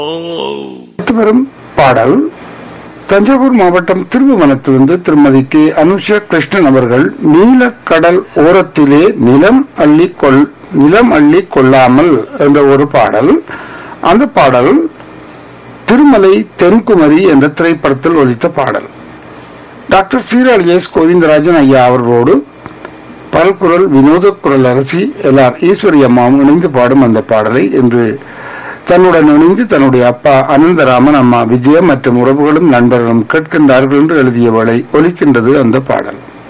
அடுத்து வரும் பாடல் தஞ்சாவூர் மாவட்டம் திருவுவனத்திலிருந்து திருமதி கே அனுஷா கிருஷ்ணன் அவர்கள் நீலக்கடல் ஓரத்திலே நிலம் அள்ளி கொள் நிலம் அள்ளி கொள்ளாமல் என்ற ஒரு பாடல் அந்த பாடல் திருமலை தென்குமரி என்ற திரைப்படத்தில் ஒலித்த பாடல் டாக்டர் சீராள் எஸ் கோவிந்தராஜன் ஐயா அவர்களோடு பல்குரல் வினோத குரல் அரசி எல் ஆர் ஈஸ்வரி அம்மாவும் இணைந்து பாடும் அந்த பாடலை இன்று தன்னுடன் இணைந்து தன்னுடைய அப்பா அனந்தராமன் அம்மா விஜயம் மற்றும் உறவுகளும் நண்பர்களும் கேட்கின்றார்கள் என்று எழுதியவளை ஒலிக்கின்றது அந்த பாடல்